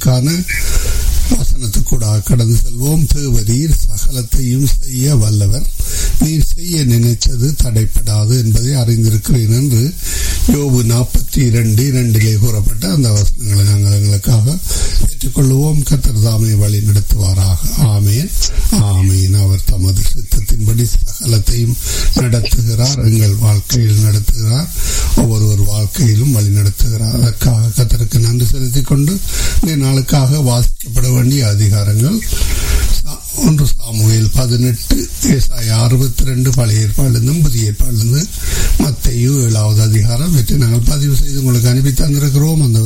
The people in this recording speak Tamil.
நாளுக்கான வசனத்துக்கூடாக கடந்து செல்வோம் தேவரீர் சகலத்தையும் செய்ய வல்லவர் நீர் செய்ய நினைச்சது தடைப்படாது என்பதை அறிந்திருக்கிறேன் என்று யோபு நாற்பத்தி இரண்டு இரண்டிலே கூறப்பட்ட அந்த வசனங்களை நாங்கள் எங்களுக்காக பெற்றுக்கொள்வோம் கத்தர் தாமே வழி நடத்துவாராக ஆமேன் ஆமேன் அவர் தமது சித்தத்தின்படி சகலத்தையும் நடத்துகிறார் எங்கள் வாழ்க்கையில் நடத்துகிறார் ஒவ்வொருவர் வாழ்க்கையிலும் வழி நடத்துகிறார் அதற்காக கத்தருக்கு நன்றி செலுத்திக் கொண்டு இந்த நாளுக்காக வாசிக்கப்பட வேண்டிய அதிகாரங்கள் ஒன்று சாமுவேல் பதினெட்டு ஏசாய அறுபத்தி ரெண்டு பழைய ஏற்பாடுலேருந்தும் புதிய ஏற்பாடுலேருந்து மத்தையும் ஏழாவது அதிகாரம் வெற்றி நாங்கள் பதிவு செய்து உங்களுக்கு அனுப்பி தந்திருக்கிறோம் அந்த